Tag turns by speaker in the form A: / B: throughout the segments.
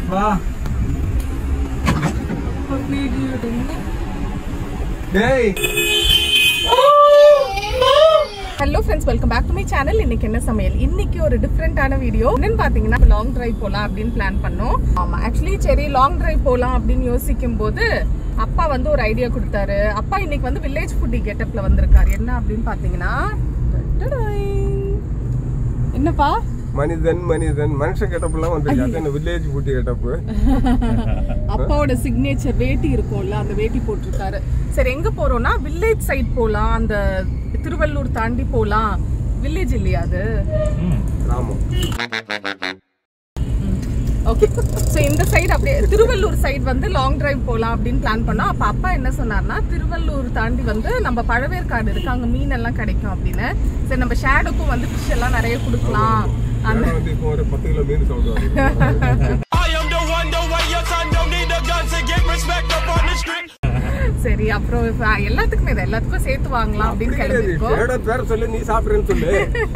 A: வா டேய்
B: hello friends welcome back to my channel இன்னைக்கு என்ன சமையல் இன்னைக்கு ஒரு டிஃப்ரெண்டான வீடியோ என்னன்னு பாத்தீங்கன்னா லாங் டிரைவ் போலாம் அப்படின்னு பிளான் பண்ணோம் ஆமா ஆக்சுவலி சரி லாங் டிரைவ் போலாம் அப்படின்னு யோசிக்கும் போது அப்பா வந்து ஒரு ஐடியா கொடுத்தாரு அப்பா இன்னைக்கு வந்து வில்லேஜ் ஃபுட்டி கெட்டப்ல வந்திருக்காரு என்ன அப்படின்னு பாத்தீங்கன்னா டடடாய். என்னப்பா
A: மனிதன் மனிதன் மனுஷன் கெட்டப்புலாம் வந்துருக்கு அது என்ன வில்லேஜ் பூட்டி கெட்டப்பு
B: அப்பாவோட சிக்னேச்சர் வேட்டி இருக்கும்ல அந்த வேட்டி போட்டிருக்காரு சரி எங்க போறோம்னா வில்லேஜ் சைட் போலாம் அந்த திருவள்ளூர் தாண்டி போலாம் வில்லேஜ் இல்லையா அது
A: கிராமம்
B: ஓகே ஸோ இந்த சைடு அப்படியே திருவள்ளூர் சைடு வந்து லாங் டிரைவ் போகலாம் அப்படின்னு பிளான் பண்ணோம் அப்போ அப்பா என்ன சொன்னார்னா திருவள்ளூர் தாண்டி வந்து நம்ம பழவேற்காடு இருக்கு அங்கே மீன் எல்லாம் கிடைக்கும் அப்படின்னு சரி நம்ம ஷேடுக்கும் வந்து ஃபிஷ் எல்லாம் நிறைய கொடுக்கலாம் அந்த
A: ஏன்னா வந்து இப்போ ஒரு பத்து கிலோ மீன் சாப்பிடுவாங்க
C: I am the one, the way your son don't need a gun to get respect up on the street.
B: சரி அப்புறம் இப்ப எல்லாத்துக்குமே இது எல்லாத்துக்கும் சேர்த்து வாங்கலாம் அப்படின்னு கிளம்பிருக்கோம்
A: ஏடா பேர சொல்லு நீ சாப்பிடுறேன்னு சொல்லு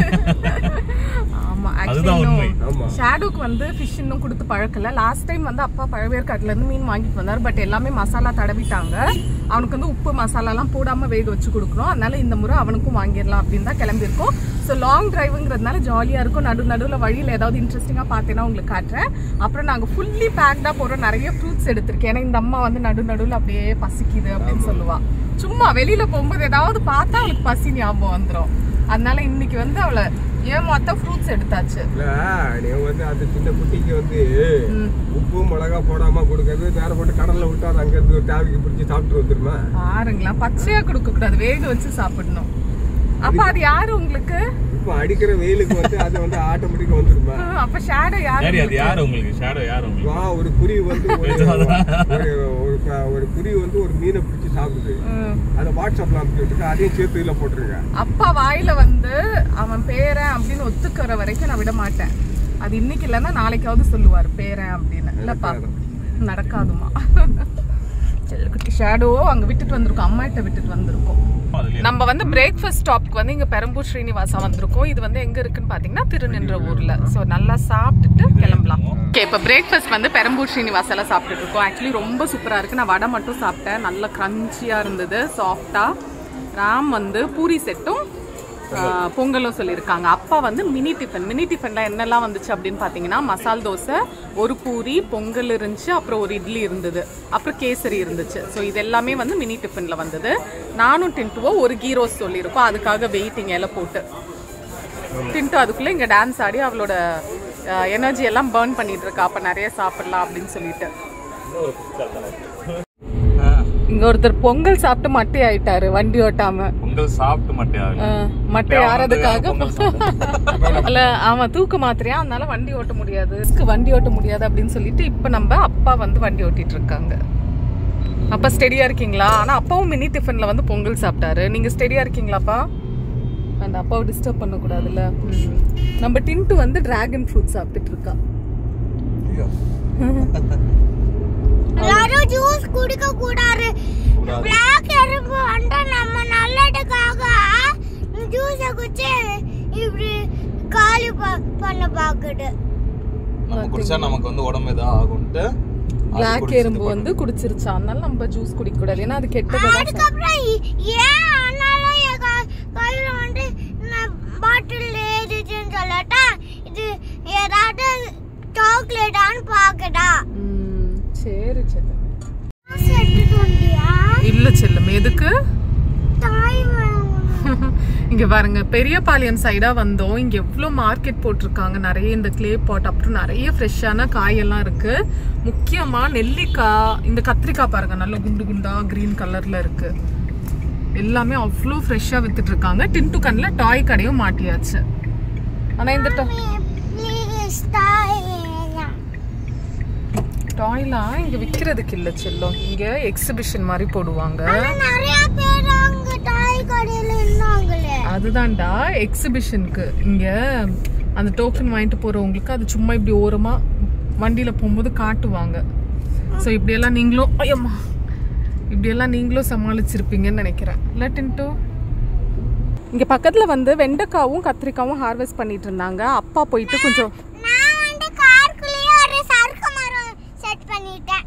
B: ஆமா
D: அதுதான் உண்மை.
B: ஆக்சுவலி
A: ஆமா.
B: ஷேடோக்கு வந்து ஃபிஷ் இன்னும் கொடுத்து பழக்கல லாஸ்ட் டைம் வந்து அப்பா பழவேற்காட்டுல இருந்து மீன் வாங்கிட்டு வந்தார் பட் எல்லாமே மசாலா தடவிட்டாங்க அவனுக்கு வந்து உப்பு மசாலாலாம் போடாம வேக வச்சு கொடுக்குறோம் அதனால இந்த முறை அவனுக்கும் வாங்கிடலாம் அப்படின்னு தான் கிளம்பியிருக்கோம் ஸோ லாங் டிரைவுங்கிறதுனால ஜாலியா இருக்கும் நடு நடுவில் வழியில் ஏதாவது இன்ட்ரெஸ்டிங்காக பார்த்தேன்னா உங்களுக்கு காட்டுறேன் அப்புறம் நாங்கள் ஃபுல்லி பேக்டாக போகிறோம் நிறைய ஃப்ரூட்ஸ் எடுத்திருக்கேன் ஏன்னா இந்த அம்மா வந்து நடு நடுவில் அப்படியே பசிக்குது அப்படின்னு சொல்லுவா சும்மா வெளியில போகும்போது ஏதாவது பார்த்தா அவளுக்கு பசி ஞாபகம் வந்துடும் அதனால இன்னைக்கு வந்து அவளை ஏமாத்த ஃப்ரூட்ஸ் எடுத்தாச்சு
A: இல்ல நீ வந்து அந்த சின்ன குட்டிக்கு வந்து
B: ம்.
A: உப்பு மிளகா போடாம கொடுக்கறது நேரம் போட்டு கடல்ல விட்டு அது அங்க இருந்து ஒரு தேவைக்கு பிடிச்சி சாப்பிட்டு வந்துருமா
B: பாருங்களா பச்சையா கொடுக்க கூடாது வேக வச்சு சாப்பிடணும் அப்ப அது யாரு உங்களுக்கு
A: இப்போ அடிக்கிற வெயிலுக்கு வந்து அது வந்து ஆட்டோமேட்டிக்கா வந்துருமா
B: ஆ, அப்ப ஷேடோ யாரு
D: சரி அது
B: உங்களுக்கு?
D: யாரு உங்களுக்கு ஷேடோ யாரு உங்களுக்கு
A: வா ஒரு குருவி வந்து ஒரு ஒரு- ஒரு க- ஒரு குருவி வந்து ஒரு மீனை பிடிச்சி சாப்பிடுது
B: ம்.
A: அதை வாட்ஸ்அப்ல அனுப்பி விட்டுட்டு அதையும் சேர்த்து இதுல போட்டுருங்க
B: அப்பா வாயில வந்து அவன் பேரன் அப்படின்னு ஒத்துக்கிற வரைக்கும் நான் விட மாட்டேன் அது இன்னைக்கு இல்லைன்னா நாளைக்காவது சொல்லுவார் பேரன் அப்படின்னு இல்லப்பா நடக்காதுமா செல்லக்குட்டி ஷேடோ அங்க விட்டுட்டு வந்திருக்கோம் அம்மாட்ட விட்டுட்டு வந்திருக்கோம்
D: அதுலயே
B: நம்ம வந்து பிரேக்ஃபாஸ்ட் ஸ்டாப்க்கு வந்து இங்க பெரம்பூர் ஸ்ரீனிவாசா வந்திருக்கோம் இது வந்து எங்க இருக்குன்னு பாத்தீங்கன்னா திருநின்ற ஊர்ல சோ நல்லா சாப்பிட்டுட்டு கிளம்பலாம் ஓகே இப்போ பிரேக்ஃபாஸ்ட் வந்து பெரம்பூர் ஸ்ரீனிவாசால சாப்பிட்டுட்டு இருக்கோம் ஆக்சுவலி ரொம்ப சூப்பரா இருக்கு நான் வடை மட்டும் சாப்பிட்டேன் நல்ல கிரன்ச்சியா இருந்தது சாஃப்டா ராம் வந்து பூரி செட்டும் ஆஹ், பொங்கலும் சொல்லியிருக்காங்க அப்பா வந்து மினி டிஃபன் மினி டிஃபன்ல என்னெல்லாம் வந்துச்சு அப்படின்னு பார்த்தீங்கன்னா மசால் தோசை ஒரு பூரி பொங்கல் இருந்துச்சு அப்புறம் ஒரு இட்லி இருந்தது அப்புறம் கேசரி இருந்துச்சு ஸோ இது எல்லாமே வந்து மினி டிஃபன்ல வந்தது நானும் டின்ட்டுவோ ஒரு கீ ரோஸ் சொல்லியிருக்கோம் அதுக்காக வெயிட்டிங் எல்லாம் போட்டு டின்ட்டு அதுக்குள்ள இங்க டான்ஸ் ஆடி அவளோட எனர்ஜி எல்லாம் பர்ன் பண்ணிட்டு இருக்கா அப்ப நிறைய சாப்பிடலாம் அப்படின்னு சொல்லிட்டு இங்க ஒருத்தர் பொங்கல் சாப்பிட்டு மட்டை ஆயிட்டாரு வண்டி ஓட்டாம
D: பொங்கல் சாப்பிட்டு மாட்டியா
B: அஹ், மட்டை ஆறதுக்காக அல்ல ஆமா தூக்க மாத்திரையா அதனால வண்டி ஓட்ட முடியாது ரிஸ்க் வண்டி ஓட்ட முடியாது அப்படின்னு சொல்லிட்டு இப்ப நம்ம அப்பா வந்து வண்டி ஓட்டிட்டு இருக்காங்க அப்பா ஸ்டெடியா இருக்கீங்களா ஆனா அப்பாவும் மினி டிஃபன்ல வந்து பொங்கல் சாப்பிட்டாரு நீங்க ஸ்டெடியா இருக்கீங்களாப்பா அந்த அப்பாவை டிஸ்டர்ப் பண்ண கூடாதுல்ல ம். நம்ம டின்ட்டு வந்து டிராகன் ஃப்ரூட் சாப்பிட்டுட்டு இருக்கா
E: எல்லாரும் ஜூஸ் குடிக்க கூடாது பிளாக் எறும்பு வந்து நம்ம நல்லதுக்காக ஜூஸ குடிச்சு இப்படி காலி ப- பண்ண பாக்குது
D: நம்ம குடிச்சா நமக்கு வந்து உடம்பு ஏதாவது ஆகும்ட்டு
B: பிளாக் எறும்பு வந்து குடிச்சிருச்சா அதனால நம்ம ஜூஸ் குடிக்க கூடாது ஏன்னா அது கெட்டதான்
E: அதுக்கப்புறம் இ- ஏன் ஆனாலும் என் க- கையில வந்து பாட்டில் ஏறிச்சுன்னு சொல்லட்டா இது ஏதாவது சாக்லேட்டான்னு பாக்குதா
B: ம், சரி செல்லம்
E: எடுத்துட்டு வந்தியா
B: இல்ல செல்லம் எதுக்கு
E: தாய் வேணும்.
B: இங்க பாருங்க பெரியபாளையம் சைடா வந்தோம் இங்க எவ்வளவு மார்க்கெட் போட்டிருக்காங்க நிறைய இந்த கிளே பாட் அப்புறம் நிறைய ஃப்ரெஷ்ஷான காயெல்லாம் இருக்கு முக்கியமா நெல்லிக்காய் இந்த கத்திரிக்காய் பாருங்க நல்ல குண்டு குண்டா கிரீன் கலர்ல இருக்கு எல்லாமே அவ்வளோ ஃப்ரெஷ்ஷா வித்துட்டு இருக்காங்க டின்டு கண்ணில் டாய் கடையும் மாட்டியாச்சு ஆனா இந்த
E: Please, தாய் வேணும்.
B: டாய்லாம் இங்க விக்கிறதுக்கு இல்ல செல்லம் இங்க எக்ஸிபிஷன் மாதிரி போடுவாங்க
E: ஆனா நிறைய பேர் அங்க தாய் கடையில இருந்தாங்களே
B: அதுதான்டா எக்ஸிபிஷனுக்கு இங்க அந்த டோக்கன் வாங்கிட்டு போறவங்களுக்கு அது சும்மா இப்படி ஓரமா வண்டியில போகும்போது காட்டுவாங்க ஸோ இப்படியெல்லாம் நீங்களும் ஐயம்மா இப்படியெல்லாம் நீங்களும் சமாளிச்சிருப்பீங்கன்னு நினைக்கிறேன் இல்லை டின்ட்டு இங்க பக்கத்துல வந்து வெண்டைக்காவும் கத்திரிக்காவும் ஹார்வெஸ்ட் பண்ணிட்டு இருந்தாங்க அப்பா போயிட்டு கொஞ்சம்
E: நான் வந்து காருக்குள்ளேயே ஒரு சறுக்கு மரம்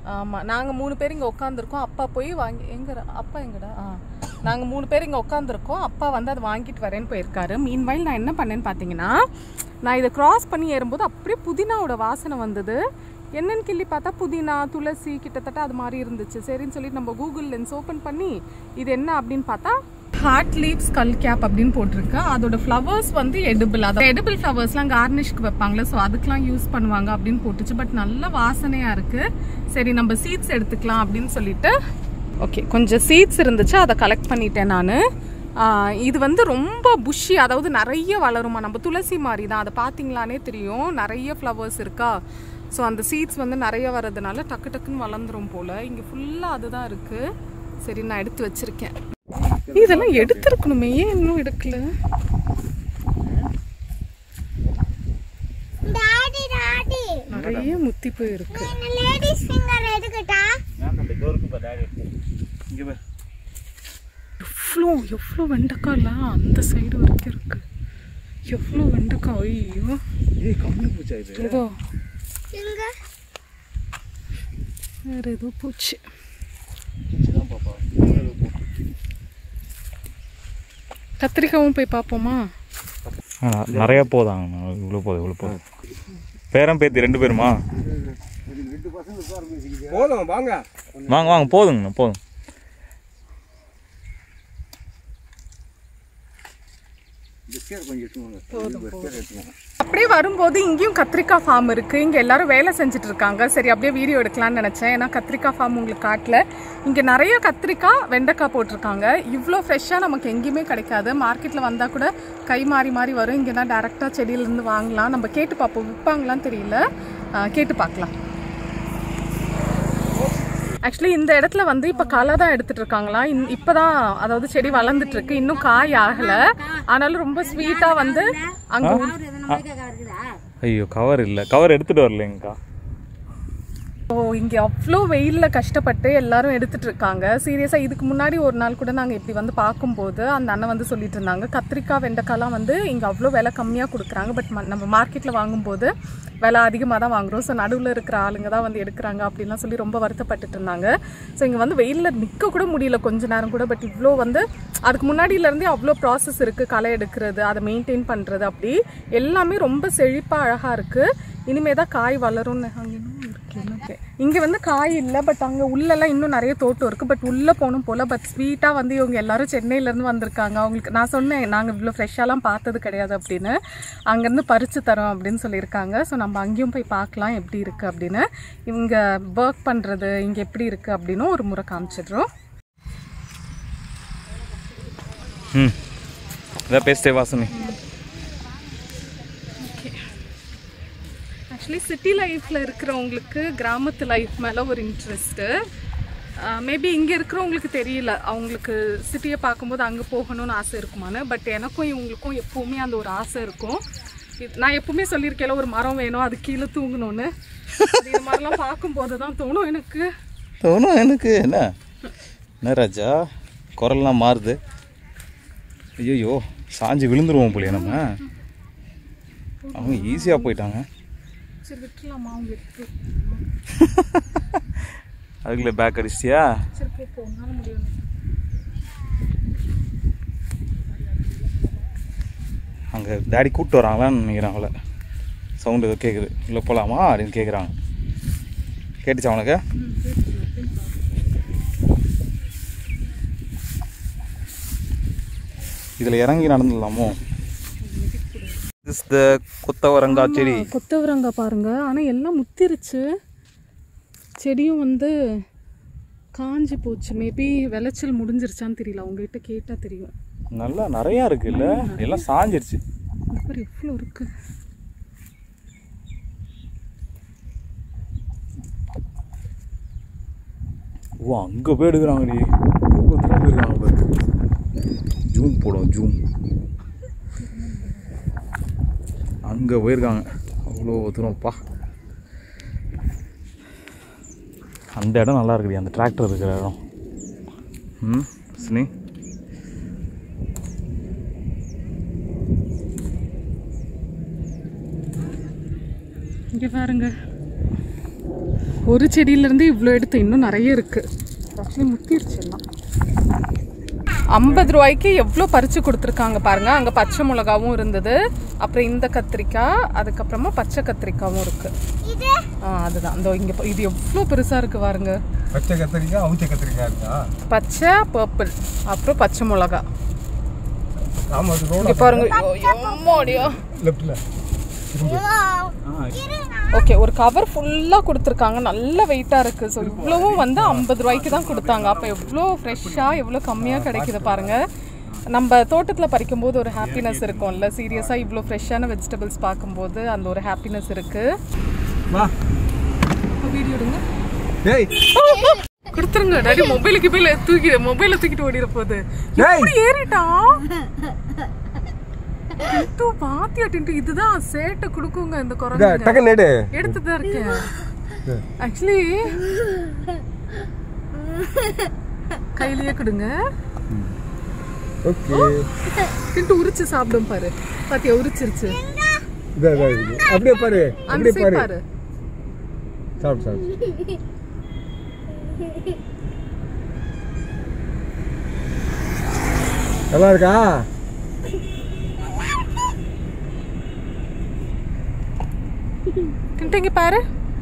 B: ஆமாம் நாங்கள் மூணு பேர் இங்கே உட்காந்துருக்கோம் அப்பா போய் வாங்கி எங்க அப்பா எங்கடா ஆ நாங்கள் மூணு பேர் இங்கே உட்காந்துருக்கோம் அப்பா வந்து அதை வாங்கிட்டு வரேன்னு போயிருக்காரு மீன்வாயில் நான் என்ன பண்ணேன்னு பார்த்தீங்கன்னா நான் இதை கிராஸ் பண்ணி ஏறும்போது அப்படியே புதினாவோட வாசனை வந்தது என்னன்னு கிள்ளி பார்த்தா புதினா துளசி கிட்டத்தட்ட அது மாதிரி இருந்துச்சு சரின்னு சொல்லிட்டு நம்ம கூகுள் லென்ஸ் ஓப்பன் பண்ணி இது என்ன அப்படின்னு பார்த்தா ஹார்ட் லீவ்ஸ் கல் கேப் அப்படின்னு போட்டிருக்கு அதோட ஃப்ளவர்ஸ் வந்து எடிபிள் அதாவது எடிபிள் ஃப்ளவர்ஸ்லாம் கார்னிஷ்க்கு வைப்பாங்களே ஸோ அதுக்கெலாம் யூஸ் பண்ணுவாங்க அப்படின்னு போட்டுச்சு பட் நல்ல வாசனையாக இருக்குது சரி நம்ம சீட்ஸ் எடுத்துக்கலாம் அப்படின்னு சொல்லிட்டு ஓகே கொஞ்சம் சீட்ஸ் இருந்துச்சு அதை கலெக்ட் பண்ணிட்டேன் நான் இது வந்து ரொம்ப புஷ்ஷி அதாவது நிறைய வளருமா நம்ம துளசி மாதிரி தான் அதை பார்த்தீங்களானே தெரியும் நிறைய ஃப்ளவர்ஸ் இருக்கா ஸோ அந்த சீட்ஸ் வந்து நிறைய வர்றதுனால டக்கு டக்குன்னு வளர்ந்துரும் போல் இங்கே ஃபுல்லாக அதுதான் இருக்குது சரி நான் எடுத்து வச்சிருக்கேன் இதெல்லாம் எடுத்திருக்கணுமே ஏன் இன்னும் எடுக்கல
E: டாடி டாடி
B: நிறைய முத்தி போயிருக்கு
E: நான் லேடிஸ் ஃபிங்கர் எடுக்கட்டா
B: எவ்வளோ எவ்வளோ வெண்டைக்காய்லாம் அந்த சைடு வரைக்கும் இருக்கு எவ்வளோ வெண்டைக்காய் ஐயோ
D: ஏய் கம்மி பூச்சா இது
B: ஏதோ
E: எங்க
B: வேற ஏதோ பூச்சி
D: இதுதான் பாப்பா
B: கத்திரிக்காவும் போய் பார்ப்போமா
F: நிறைய போதாங்க இவ்வளோ போதும் இவ்வளோ போதும் பேரன் பேத்தி ரெண்டு பேருமா
A: போதும் வாங்க
F: வாங்க வாங்க போதுங்கண்ணா போதும்
A: பிஸ்கெட் கொஞ்சம் எடுத்துக்கோங்க பிஸ்கெட் எடுத்துக்கோங்க
B: அப்படியே வரும்போது இங்கேயும் கத்திரிக்காய் ஃபார்ம் இருக்கு இங்க எல்லாரும் வேலை செஞ்சுட்டு இருக்காங்க சரி அப்படியே வீடியோ எடுக்கலாம்னு நினைச்சேன் ஏன்னா கத்திரிக்காய் ஃபார்ம் உங்களுக்கு காட்டல இங்க நிறைய கத்திரிக்காய் வெண்டைக்காய் போட்டிருக்காங்க இவ்வளோ ஃப்ரெஷ்ஷாக நமக்கு எங்கேயுமே கிடைக்காது மார்க்கெட்ல வந்தா கூட கை மாறி மாறி வரும் இங்கே தான் டேரெக்டாக செடியிலேருந்து வாங்கலாம் நம்ம கேட்டு பார்ப்போம் விற்பாங்களான்னு தெரியல ஆ, கேட்டு பார்க்கலாம் ஆக்சுவலி இந்த இடத்துல வந்து இப்போ களை தான் எடுத்துட்டு இருக்காங்களாம் இன்- இப்பதான் அதாவது செடி வளர்ந்துட்டு இருக்கு இன்னும் காய் ஆகல ஆனாலும் ரொம்ப ஸ்வீட்டா வந்து அங்க
F: ஐயோ கவர் இல்லை கவர் எடுத்துகிட்டு வரலைங்கக்கா
B: ஓ இங்க அவ்வளோ வெயில்ல கஷ்டப்பட்டு எல்லாரும் எடுத்துட்டு இருக்காங்க சீரியஸா இதுக்கு முன்னாடி ஒரு நாள் கூட நாங்க இப்படி வந்து பார்க்கும்போது அந்த அண்ணன் வந்து சொல்லிட்டு இருந்தாங்க கத்திரிக்காய் வெண்டைக்காய்லாம் வந்து இங்க அவ்வளோ விலை கம்மியா கொடுக்குறாங்க பட் நம்ம மார்க்கெட்ல வாங்கும்போது விலை அதிகமாக தான் வாங்குறோம் ஸோ நடுவில் இருக்கிற ஆளுங்க தான் வந்து எடுக்கிறாங்க அப்படின்லாம் சொல்லி ரொம்ப வருத்தப்பட்டுட்டு இருந்தாங்க ஸோ இங்கே வந்து வெயிலில் நிற்க கூட முடியல கொஞ்ச நேரம் கூட பட் இவ்வளோ வந்து அதுக்கு முன்னாடியிலேருந்தே அவ்வளோ ப்ராசஸ் இருக்குது களை எடுக்கிறது அதை மெயின்டைன் பண்ணுறது அப்படி எல்லாமே ரொம்ப செழிப்பாக அழகாக இருக்குது இனிமே தான் காய் வளரும்னு அங்கே இன்னும் இருக்கு ஓகே இங்கே வந்து காய் இல்லை பட் அங்கே உள்ளெல்லாம் இன்னும் நிறைய தோட்டம் இருக்குது பட் உள்ளே போகணும் போல் பட் ஸ்வீட்டாக வந்து இவங்க எல்லாரும் சென்னையிலேருந்து வந்திருக்காங்க அவங்களுக்கு நான் சொன்னேன் நாங்கள் இவ்வளோ ஃப்ரெஷ்ஷாலாம் பார்த்தது கிடையாது அப்படின்னு அங்கேருந்து பறித்து தரோம் அப்படின்னு சொல்லியிருக்காங்க ஸோ நம்ம அங்கேயும் போய் பார்க்கலாம் எப்படி இருக்குது அப்படின்னு இவங்க ஒர்க் பண்ணுறது இங்கே எப்படி இருக்குது அப்படின்னு ஒரு முறை காமிச்சிடுறோம்
F: ம் இதான் பேசிட்டே வாசனி
B: ஆக்சுவலி சிட்டி லைஃப்பில் இருக்கிறவங்களுக்கு கிராமத்து லைஃப் மேலே ஒரு இன்ட்ரெஸ்ட்டு மேபி இங்கே இருக்கிறவங்களுக்கு தெரியல அவங்களுக்கு சிட்டியை பார்க்கும்போது அங்கே போகணும்னு ஆசை இருக்குமான்னு பட் எனக்கும் இவங்களுக்கும் எப்போவுமே அந்த ஒரு ஆசை இருக்கும் இது- நான் எப்பவுமே சொல்லியிருக்கேன்ல ஒரு மரம் வேணும் அது கீழே தூங்கணும்னு அது இது மாதிரிலாம் பார்க்கும்போது தான் தோணும் எனக்கு
F: தோணும் எனக்கு என்ன என்ன ராஜா குரல்லாம் மாறுது ஐயோ சாஞ்சு விழுந்துருவோம் போலியே நம்ம அவங்க ஈஸியாக போயிட்டாங்க
B: சரி விட்டுலாமா அவங்க இருக்கு
F: அதுக்குள்ளே பேக் அடிச்சிட்டியா
B: சரி போ போ உன்னால முடியும்
F: அங்கே டேடி கூப்பிட்டு வராங்களான்னு நினைக்கிறேன் அவளை சவுண்டு ஏதோ கேட்குது உள்ளே போகலாமா அப்படின்னு கேட்குறாங்க கேட்டுச்சா உனக்கு இதில் இறங்கி நடந்துடலாமோ இஸ் த கொத்தவரங்காய் செடி
B: கொத்தவரங்காய் பாருங்க ஆனால் எல்லாம் முத்திருச்சு செடியும் வந்து காஞ்சி போச்சு மேபி விளைச்சல் முடிஞ்சிருச்சான்னு தெரியல உங்ககிட்ட கேட்டால் தெரியும்
F: நல்லா நிறையா இருக்குல்ல எல்லாம் சாஞ்சிருச்சு
B: அப்புறம் எவ்வளோ இருக்கு
F: ஓ அங்கே போய் எடுக்கிறாங்கடி எவ்வளோ தூரம் போயிருக்காங்க பாரு ஜூம் போடும் ஜூம் அங்கே போயிருக்காங்க அவ்வளோ தூரம்ப்பா அந்த இடம் நல்லா இருக்குடி அந்த டிராக்டர் இருக்கிற இடம் ம் ஸ்னி
B: இங்கே பாருங்க ஒரு செடியிலேருந்து இவ்வளோ எடுத்து இன்னும் நிறைய இருக்கு ஆக்சுவலி முத்திருச்சு எல்லாம் ஐம்பது ரூபாய்க்கு எவ்வளோ பறிச்சு கொடுத்துருக்காங்க பாருங்க அங்கே பச்சை மிளகாவும் இருந்தது அப்புறம் இந்த கத்திரிக்காய் அதுக்கப்புறமா பச்சை கத்திரிக்காவும் இருக்கு
E: இது
B: ஆ அதுதான் இந்த இங்கே இது எவ்வளோ பெருசாக இருக்கு பாருங்க
A: பச்சை கத்திரிக்காய் அவுச்ச கத்திரிக்காய் இருக்கா
B: பச்சை பர்பிள் அப்புறம் பச்சை மிளகா
A: ஆமா அது ரோட
B: இங்கே பாருங்க ஐயோ, அம்மாடியோ
A: லெஃப்ட்ல
B: ஓகே ஒரு கவர் ஃபுல்லாக கொடுத்துருக்காங்க நல்ல வெயிட்டாக இருக்குது ஸோ இவ்வளவும் வந்து ஐம்பது ரூபாய்க்கு தான் கொடுத்தாங்க அப்போ எவ்வளோ ஃப்ரெஷ்ஷாக எவ்வளோ கம்மியாக கிடைக்குது பாருங்க நம்ம தோட்டத்தில் பறிக்கும்போது ஒரு ஹாப்பினஸ் இருக்கும்ல சீரியஸாக இவ்வளோ ஃப்ரெஷ்ஷான வெஜிடபிள்ஸ் பார்க்கும்போது அந்த ஒரு ஹாப்பினஸ் இருக்குது
A: வா
B: வீடியோ எடுங்க
A: டேய்
B: கொடுத்துருங்க டாடி மொபைலுக்கு போய் தூக்கி மொபைலை தூக்கிட்டு ஓடிட போகுது
A: டேய்
B: எப்படி ஏறிட்டான் டிண்டு பாத்தியா டிண்டு இதுதான் சேட்டை கொடுக்குங்க இந்த
A: இதா,
B: குரங்கு
A: டக்கு நேடு
B: எடுத்துட்டு தான் இருக்கேன் ஆக்சுவலி கையிலேயே கொடுங்க
A: ஓகே
B: டிண்டு உரிச்சு சாப்பிடும் பாரு பாத்தியா உரிச்சிருச்சு
A: இதா இதா இருக்கு அப்படியே பாரு
B: அந்த
A: அப்படியே
B: சைடு
A: பாரு
B: பாரு
A: சாப்பிடு சாப்பிடு நல்லா இருக்கா
B: டிண்டு இங்க பாரு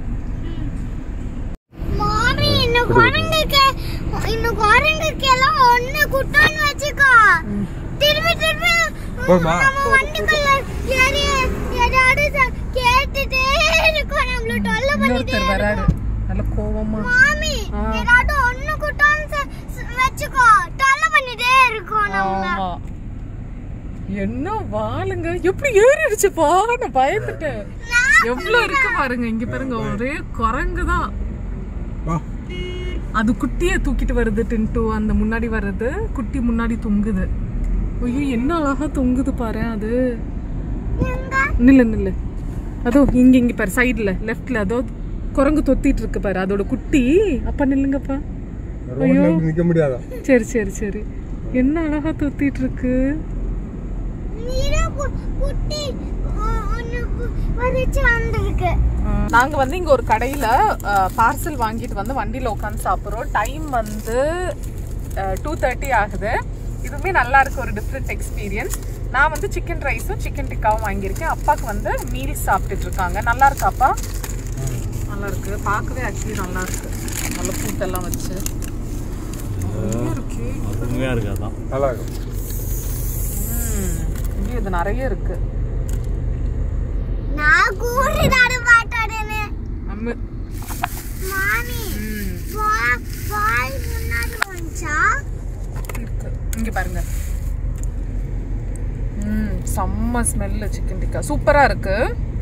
E: மாமி இந்த குரங்குக்கு இந்த குரங்குக்கு எல்லாம் ஒண்ணு குட்டான்னு வச்சுக்கோ திரும்பி திரும்பி
A: போதுமா?
E: நம்ம வண்டிக்குள்ள ஏறி ஏதாவது ச- கேட்டுட்டே இருக்கும் நம்மள தொல்லை பண்ணிட்டே
B: இன்னொருத்தர் வராரு
E: இருக்கும்.
B: நல்ல கோவமா
E: மாமி
B: ஆ.
E: ஏதாவது ஒண்ணு குட்டான்னு ச- ச- வச்சுக்கோ தொல்லை பண்ணிட்டே இருக்கும் நம்மள
B: ஆமா என்ன வாளுங்க எப்படி ஏறிடுச்சுப்பா நான் பயந்துட்டேன் எவ்வளவு இருக்கு பாருங்க இங்க பாருங்க ஒரே குரங்கு தான்
A: வா
B: அது குட்டியை தூக்கிட்டு வருது டின்ட்டு அந்த முன்னாடி வர்றது குட்டி முன்னாடி தொங்குது ஐயோ என்ன அழகா தொங்குது பாரு அது நில்லு நில்லு அதோ இங்க இங்க பாரு சைடுல லெஃப்ட்ல அதோ குரங்கு தொத்திட்டு இருக்கு பாரு அதோட குட்டி அப்பா நில்லுங்கப்பா
A: ரோட்ல இப்படி நிக்க முடியாதா
B: சரி சரி சரி என்ன அழகா தொத்திட்டு இருக்கு
E: நீரே கு- குட்டி ஒ- ஒண்ணு கு- வரிச்சு வந்திருக்கு
B: நாங்க வந்து இங்க ஒரு கடையில பார்சல் வாங்கிட்டு வந்து வண்டியில உட்காந்து சாப்பிடுறோம் டைம் வந்து டூ தேர்ட்டி ஆகுது இதுவுமே நல்லா இருக்கு ஒரு டிஃப்ரெண்ட் எக்ஸ்பீரியன்ஸ் நான் வந்து சிக்கன் ரைஸும் சிக்கன் டிக்காவும் வாங்கியிருக்கேன் அப்பாவுக்கு வந்து மீல்ஸ் சாப்பிட்டுட்டு இருக்காங்க நல்லா இருக்காப்பா நல்லா இருக்கு பார்க்கவே ஆக்சுவலி நல்லா இருக்கு நல்ல பூட்டெல்லாம் வச்சு நிறைய இருக்கு
F: உண்மையாக இருக்கு அதான்
A: நல்லா இருக்கும்
B: ம், இங்க இது நிறைய இருக்கு
E: நான் கூறு நடு மாட்டாடுன்னு
B: நம்ம
E: மாமி
B: ம்,
E: வா- வாய் முன்னாடி வந்துச்சா
B: இருக்கு இங்க பாருங்க ம் செம்ம ஸ்மெல்லு சிக்கன் டிக்கா சூப்பரா இருக்கு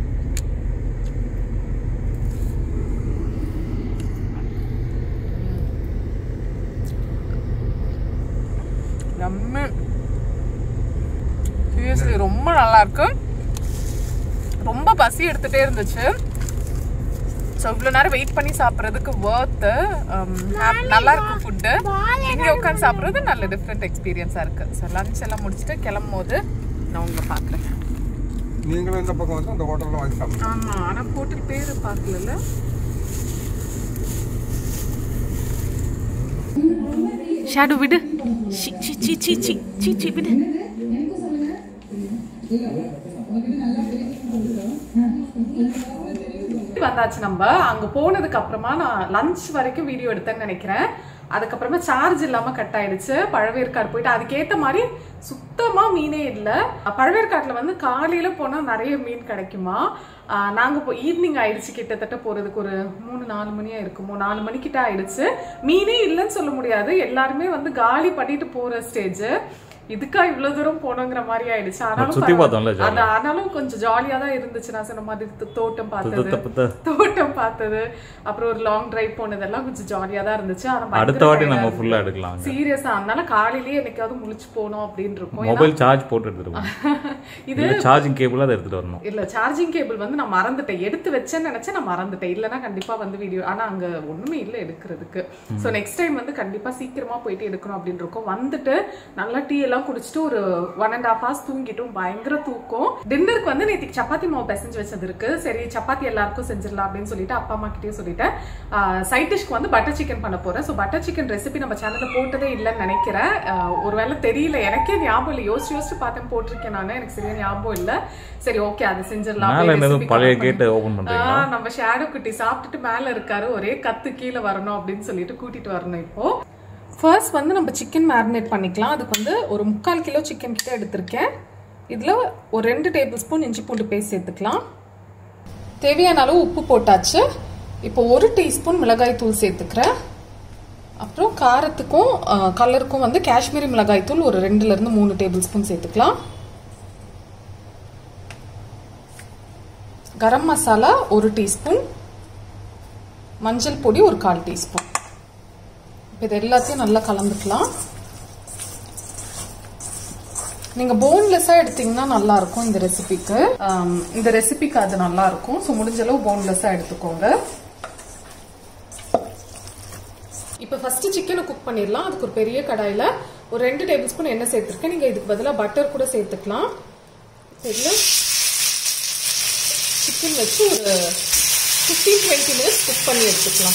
B: சீரியஸ்லி ரொம்ப நல்லா இருக்கு ரொம்ப பசி எடுத்துட்டே இருந்துச்சு ஸோ இவ்வளோ நேரம் வெயிட் பண்ணி சாப்பிட்றதுக்கு ஒர்த்து நல்லா இருக்கு ஃபுட்டு இங்கே உட்காந்து சாப்பிட்றது நல்ல டிஃப்ரெண்ட் எக்ஸ்பீரியன்ஸாக இருக்கு ஸோ லஞ்ச் எல்லாம் முடிச்சுட்டு கிளம்பும் போது நான் உங்களை பார்க்குறேன்
A: நீங்களும் இந்த பக்கம் வந்து அந்த ஹோட்டல்ல வாங்கி சாப்பிடுங்க
B: ஆமாம் ஆனால் ஹோட்டல் பேர் பார்க்கல ஷாடு விடு சி சி சி சி சி சி சி விடு வந்தாச்சு நம்ம அங்க போனதுக்கு அப்புறமா நான் லஞ்ச் வரைக்கும் வீடியோ எடுத்தேன்னு நினைக்கிறேன் அதுக்கப்புறமா சார்ஜ் இல்லாம கட் ஆயிடுச்சு பழவேற்காடு போயிட்டு அதுக்கேத்த மாதிரி சுத்தமா மீனே இல்லை பழவேற்காட்டுல வந்து காலையில போனா நிறைய மீன் கிடைக்குமா ஆஹ் நாங்க இப்போ ஈவினிங் ஆயிடுச்சு கிட்டத்தட்ட போறதுக்கு ஒரு மூணு நாலு மணியா இருக்குமோ நாலு மணிக்கிட்ட ஆயிடுச்சு மீனே இல்லைன்னு சொல்ல முடியாது எல்லாருமே வந்து காலி பண்ணிட்டு போற ஸ்டேஜ் இதுக்கா இவ்வளவு தூரம் போனோங்கிற மாதிரி ஆயிடுச்சு ஆனாலும்
F: சுத்தி பார்த்தோம்ல
B: பரவாயில்ல. அது ஆனாலும் கொஞ்சம் ஜாலியா தான் இருந்துச்சு நான் சொன்ன மாதிரி தோ- தோட்டம் பார்த்தது
F: புத்த புத்த
B: தோட்டம் பார்த்தது அப்புறம் ஒரு லாங் டிரைவ் போனதெல்லாம் கொஞ்சம் ஜாலியா தான் இருந்துச்சு ஆனா
F: அடுத்த வாட்டி நம்ம ஃபுல்லாக எடுக்கலாம்
B: சீரியஸா அதனால காலையிலேயே என்னைக்காவது முழிச்சு போனோம் அப்படின்னு இருக்கும்
F: மொபைல் சார்ஜ் போட்டு எடுத்துருவோம்
B: இது
F: இல்லை சார்ஜிங் கேபிளாக அதை எடுத்துகிட்டு வரணும்
B: இல்ல சார்ஜிங் கேபிள் வந்து நான் மறந்துட்டேன் எடுத்து வச்சேன்னு நினைச்சேன் நான் மறந்துட்டேன் இல்லைன்னா கண்டிப்பா வந்து வீடியோ ஆனா அங்க ஒண்ணுமே இல்ல எடுக்கிறதுக்கு சோ நெக்ஸ்ட் டைம் வந்து கண்டிப்பா சீக்கிரமா போயிட்டு எடுக்கணும் அப்படின்னு இருக்கோம் வந்துட்டு நல்லா டீ எல்லாம் குடிச்சிட்டு ஒரு ஒன் அண்ட் ஹாஃப் ஹவர்ஸ் தூங்கிட்டும் பயங்கர தூக்கம் டின்னருக்கு வந்து நேற்றுக்கு சப்பாத்தி மாவு பிசைஞ்சு வச்சது இருக்கு சரி சப்பாத்தி எல்லாருக்கும் செஞ்சிடலாம் அப்படின்னு சொல்லிட்டு சொல்லிட்டு அப்பா அம்மா கிட்டயும் சொல்லிட்டேன் சைட் டிஷ்க்கு வந்து பட்டர் சிக்கன் பண்ண போறேன் ஸோ பட்டர் சிக்கன் ரெசிபி நம்ம சேனல்ல போட்டதே இல்லைன்னு நினைக்கிறேன் ஆஹ் ஒருவேளை தெரியல எனக்கே ஞாபகம் இல்லை யோசிச்சு யோசிச்சு பார்த்தேன் போட்டிருக்கேன் நான் எனக்கு சரியா ஞாபகம் இல்லை சரி ஓகே அது செஞ்சிடலாம்
F: மேல
B: அப்படியே
F: என்னது
B: recipe
F: பழைய
B: cover பண்ணி-
F: கேட்டை ஓபன் பண்றீங்களா
B: ஆ, நம்ம ஷேடோ குட்டி சாப்பிட்டுட்டு மேல இருக்காரு ஒரே கத்து கீழே வரணும் அப்படின்னு சொல்லிட்டு கூட்டிட்டு வரணும் இப்போ ஃபர்ஸ்ட் வந்து நம்ம சிக்கன் மேரினேட் பண்ணிக்கலாம் அதுக்கு வந்து ஒரு முக்கால் கிலோ சிக்கன் கிட்ட எடுத்திருக்கேன் இதில் ஒரு ரெண்டு டேபிள் ஸ்பூன் இஞ்சி பூண்டு பேஸ்ட் சேர்த்துக்கலாம் தேவையான அளவு உப்பு போட்டாச்சு இப்போ ஒரு டீஸ்பூன் மிளகாய் தூள் சேர்த்துக்கிறேன் அப்புறம் காரத்துக்கும் கலருக்கும் வந்து காஷ்மீரி மிளகாய் தூள் ஒரு ரெண்டுலேருந்து மூணு டேபிள் ஸ்பூன் சேர்த்துக்கலாம் கரம் மசாலா ஒரு டீஸ்பூன் மஞ்சள் பொடி ஒரு கால் டீஸ்பூன் இப்போ இது எல்லாத்தையும் நல்லா கலந்துக்கலாம் நீங்க போன்லெஸ்ஸா எடுத்தீங்கன்னா நல்லா இருக்கும் இந்த ரெசிபிக்கு இந்த ரெசிபிக்கு அது நல்லா இருக்கும் ஸோ முடிஞ்ச அளவு போன்லெஸ்ஸா எடுத்துக்கோங்க இப்போ ஃபர்ஸ்ட் சிக்கனை குக் பண்ணிடலாம் அதுக்கு ஒரு பெரிய கடாயில ஒரு ரெண்டு டேபிள் ஸ்பூன் எண்ணெய் சேர்த்துருக்கேன் நீங்க இதுக்கு பதிலாக பட்டர் கூட சேர்த்துக்கலாம் இதில் சிக்கன் வச்சு ஒரு ஃபிஃப்டீன் டுவெண்ட்டி மினிட்ஸ் குக் பண்ணி எடுத்துக்கலாம்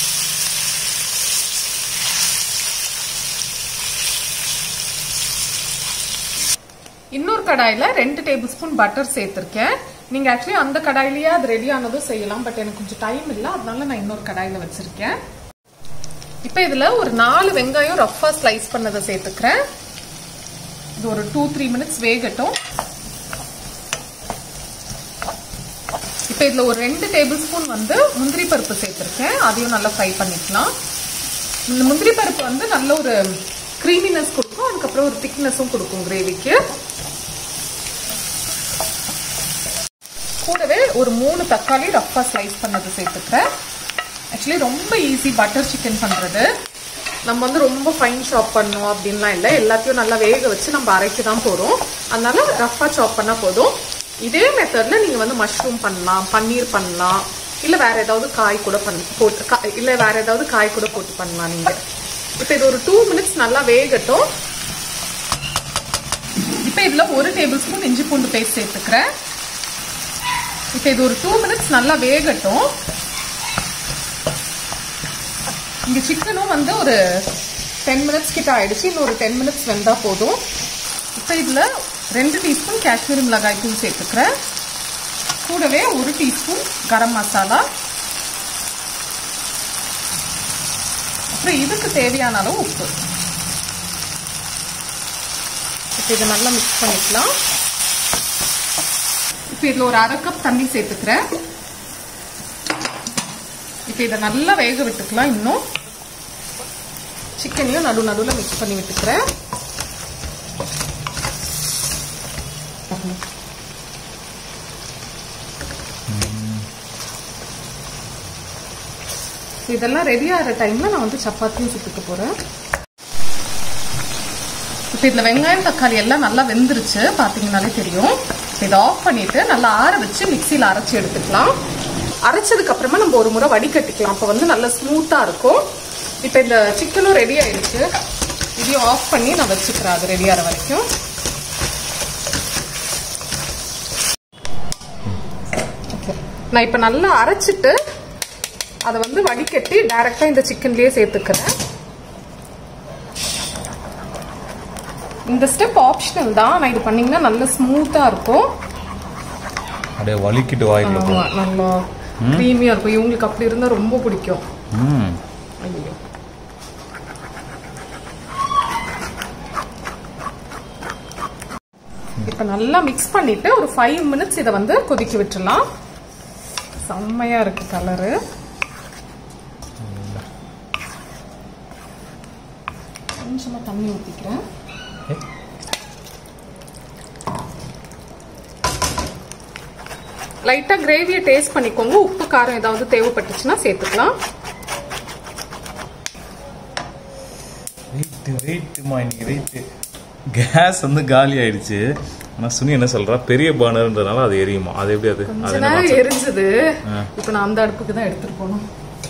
B: இன்னொரு கடாயில ரெண்டு டேபிள் ஸ்பூன் பட்டர் சேர்த்திருக்கேன் நீங்க ஆக்சுவலி அந்த கடாயிலேயே அது ரெடி ஆனதும் செய்யலாம் பட் எனக்கு கொஞ்சம் டைம் இல்லை அதனால நான் இன்னொரு கடாயில வச்சிருக்கேன் இப்போ இதுல ஒரு நாலு வெங்காயம் ரஃபா ஸ்லைஸ் பண்ணதை சேர்த்துக்கிறேன் இது ஒரு டூ த்ரீ மினிட்ஸ் வேகட்டும் இப்போ இதில் ஒரு ரெண்டு டேபிள் ஸ்பூன் வந்து முந்திரி பருப்பு சேர்த்துருக்கேன் அதையும் நல்லா ஃப்ரை பண்ணிக்கலாம் இந்த முந்திரி பருப்பு வந்து நல்ல ஒரு க்ரீமினஸ் கொடுக்கும் அதுக்கப்புறம் ஒரு திக்னஸும் கொடுக்கும் கிரேவிக்கு கூடவே ஒரு மூணு தக்காளி ரஃபா ஸ்லைஸ் பண்ணது சேர்த்துக்கிறேன் ஆக்சுவலி ரொம்ப ஈஸி பட்டர் சிக்கன் பண்ணுறது நம்ம வந்து ரொம்ப ஃபைன் சாப் பண்ணோம் அப்படின்லாம் இல்லை எல்லாத்தையும் நல்லா வேக வச்சு நம்ம அரைக்க தான் போகிறோம் அதனால ரஃபாக சாப் பண்ணால் போதும் இதே மெத்தடில் நீங்கள் வந்து மஷ்ரூம் பண்ணலாம் பன்னீர் பண்ணலாம் இல்லை வேற ஏதாவது காய் கூட பண்ண போட்டு கா- இல்லை வேற ஏதாவது காய் கூட போட்டு பண்ணலாம் நீங்கள் இப்போ இது ஒரு டூ மினிட்ஸ் நல்லா வேகட்டும் இப்போ இதில் ஒரு டேபிள் ஸ்பூன் இஞ்சி பூண்டு பேஸ்ட் சேர்த்துக்கிறேன் இப்போ இது ஒரு டூ மினிட்ஸ் நல்லா வேகட்டும் இங்க சிக்கனும் வந்து ஒரு டென் மினிட்ஸ் கிட்ட ஆயிடுச்சு இன்னும் ஒரு டென் மினிட்ஸ் வெந்தா போதும் இப்போ இதுல ரெண்டு டீஸ்பூன் காஷ்மீரி மிளகாய் தூள் சேர்த்துக்கிறேன் கூடவே ஒரு டீஸ்பூன் கரம் மசாலா அப்புறம் இதுக்கு தேவையான அளவு உப்பு இப்போ இதை நல்லா மிக்ஸ் பண்ணிக்கலாம் இப்போ இதில் ஒரு அரை கப் தண்ணி சேர்த்துக்கிறேன் இப்போ இதை நல்லா வேக விட்டுக்கலாம் இன்னும் சிக்கனையும் நடு நடுவில் மிக்ஸ் பண்ணி விட்டுக்கிறேன் இதெல்லாம் ரெடி ஆகிற டைம்ல நான் வந்து சப்பாத்தியும் சுட்டுக்க போறேன் இப்போ இதில் வெங்காயம் தக்காளி எல்லாம் நல்லா வெந்துருச்சு பார்த்தீங்கன்னாலே தெரியும் இப்போ இதை ஆஃப் பண்ணிட்டு நல்லா ஆற வச்சு மிக்சியில் அரைச்சி எடுத்துக்கலாம் அரைச்சதுக்கு அப்புறமா நம்ம ஒரு முறை வடிகட்டிக்கலாம் அப்போ வந்து நல்லா ஸ்மூத்தாக இருக்கும் இப்போ இந்த சிக்கனும் ரெடி ஆயிடுச்சு இதையும் ஆஃப் பண்ணி நான் வச்சுக்கிறேன் அது ரெடி ஆகிற வரைக்கும் Okay. நான் இப்போ நல்லா அரைச்சிட்டு அதை வந்து வடிகட்டி டைரக்டா இந்த சிக்கன்லயே சேர்த்துக்கிறேன் இந்த ஸ்டெப் ஆப்ஷனல் தான் நான் இது பண்ணீங்கன்னா நல்ல ஸ்மூத்தா இருக்கும்
F: அப்படியே வலிக்கிட்டு வாய்க்குள்ள
B: ஆமா, நல்லா க்ரீமியா இருக்கும் இவங்களுக்கு அப்படி இருந்தா ரொம்ப பிடிக்கும்
F: ம்
B: ஐயோ இப்போ நல்லா மிக்ஸ் பண்ணிட்டு ஒரு ஃபைவ் மினிட்ஸ் இதை வந்து கொதிக்க விட்டுறலாம் செம்மையா இருக்கு கலரு கொஞ்சமா தண்ணி ஊற்றிக்கிறேன் லைட்டா கிரேவியை டேஸ்ட் பண்ணிக்கோங்க உப்பு காரம் ஏதாவது தேவைப்பட்டுச்சுன்னா சேர்த்துக்கலாம்
F: வெயிட் வெயிட்மா இன்னைக்கு வெயிட் கேஸ் வந்து காலி ஆயிடுச்சு ஆனா சுனி என்ன சொல்றா பெரிய பர்னர்ன்றதுனால அது எரியுமா அது எப்படி அது
B: கொஞ்ச
F: அது என்ன
B: நேரம்
F: concept?
B: எரிஞ்சுது இப்ப நான் அந்த அடுப்புக்கு தான் எடுத்துட்டு போகணும்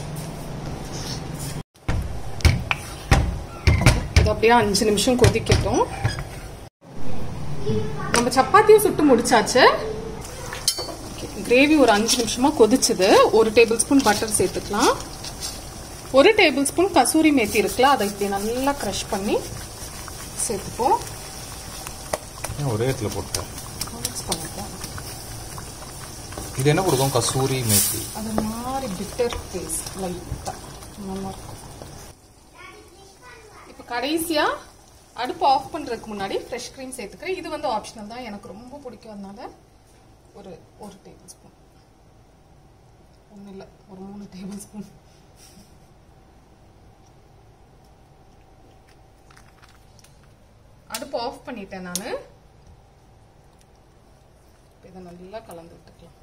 B: இது அப்படியே அஞ்சு நிமிஷம் கொதிக்கட்டும் நம்ம சப்பாத்தியும் சுட்டு முடிச்சாச்சு Okay, கிரேவி ஒரு அஞ்சு நிமிஷமா கொதிச்சுது ஒரு டேபிள் ஸ்பூன் பட்டர் சேர்த்துக்கலாம் ஒரு டேபிள் ஸ்பூன் கசூரி மேத்தி இருக்குல்ல அதை இப்படி நல்லா க்ரஷ் பண்ணி சேர்த்துப்போம்
F: ஏன் ஒரே இடத்துல போட்டேன்
B: மிக்ஸ் பண்ணிப்போம்
F: இது என்ன கொடுக்கும் கசூரி மேத்தி
B: அது மாதிரி பிட்டர் டேஸ்ட் லைட்டாக நல்லா இருக்கும் இப்போ கடைசியா அடுப்பு ஆஃப் பண்றதுக்கு முன்னாடி ஃப்ரெஷ் க்ரீம் சேர்த்துக்கிறேன் இது வந்து ஆப்ஷனல் தான் எனக்கு ரொம்ப பிடிக்கும் அதனால ஒரு ஒரு டேபிள் ஸ்பூன் ஒன்றும் இல்லை ஒரு மூணு டேபிள் ஸ்பூன் அடுப்பு ஆஃப் பண்ணிட்டேன் நான் இதை நல்லா கலந்து விட்டுக்கலாம்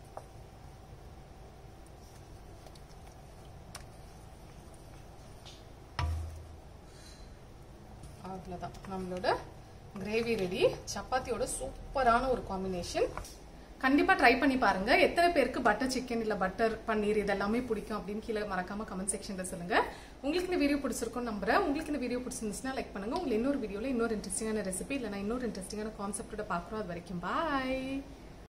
B: அவ்வளோதான் நம்மளோட கிரேவி ரெடி சப்பாத்தியோட சூப்பரான ஒரு காம்பினேஷன் கண்டிப்பாக ட்ரை பண்ணி பாருங்க எத்தனை பேருக்கு பட்டர் சிக்கன் இல்லை பட்டர் பன்னீர் இதெல்லாமே பிடிக்கும் அப்படின்னு கீழே மறக்காம கமெண்ட் செக்ஷனில் சொல்லுங்க உங்களுக்கு இந்த வீடியோ பிடிச்சிருக்கும் நம்புறேன் உங்களுக்கு இந்த வீடியோ பிடிச்சிருந்துச்சுன்னா லைக் பண்ணுங்க உங்களுக்கு இன்னொரு வீடியோவில் இன்னொரு இன்ட்ரெஸ்டிங்கான ரெசிபி இல்லைனா இன்னொரு இன்ட்ரெஸ்டிங்கான கான்செப்டோட பார்க்குறோம் அது வரைக்கும் பாய்